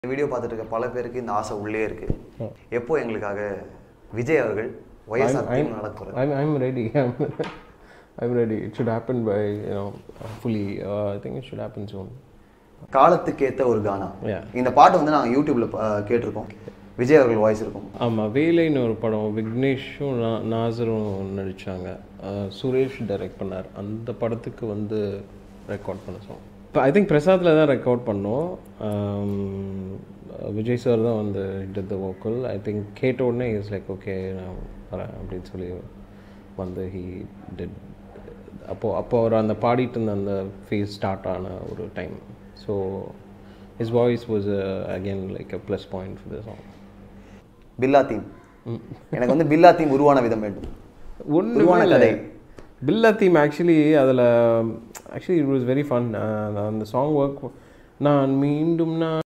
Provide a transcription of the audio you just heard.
Video பார்த்துட்டு இருக்க பல பேருக்கு இந்த ஆசை உள்ளே இருக்கு எப்போ எங்களுக்காக விஜய் அவர்கள் ஒய்எஸ்ஆர் டீம் நடக்கிறது I'm, I'm ready. I'm, I'm ready. It should happen by, you know, fully. Uh, I think it should happen soon. காலத்துக்கேத்த ஒரு கானா Yeah. இந்த பாட்டு வந்து நாங்கள் யூடியூப்ல அஹ், கேட்டிருக்கோம் விஜய் அவர்கள் வாய்ஸ் இருக்கும் ஆமாம் வேலைன்னு ஒரு படம் விக்னேஷும் நா- நாசரும் நடித்தாங்க சுரேஷ் டைரக்ட் பண்ணார் அந்த படத்துக்கு வந்து ரெக்கார்ட் பண்ண சாங் இப்போ ஐ திங்க் பிரசாத்தில் தான் ரெக்கார்ட் பண்ணோம் Um, விஜய் சார் தான் வந்து did the vocal I think கேட்ட உடனே இஸ் லைக் ஓகே நான் வரேன் அப்படின்னு சொல்லி வந்து ஹீ டிட் அப்போது அப்போ அவர் அந்த பாடிட்டு இருந்த அந்த ஃபேஸ் ஸ்டார்ட் ஆன ஒரு time so his voice was again like a plus point for the song Billa theme எனக்கு வந்து பில்லா தீம் உருவான விதம் வேண்டும் ஒன்றுமே உருவான இல்லை கதை பில்லா தீம் ஆக்சுவலி அதில் actually it was very fun அந்த சாங் ஒர்க் நான் மீண்டும் நான்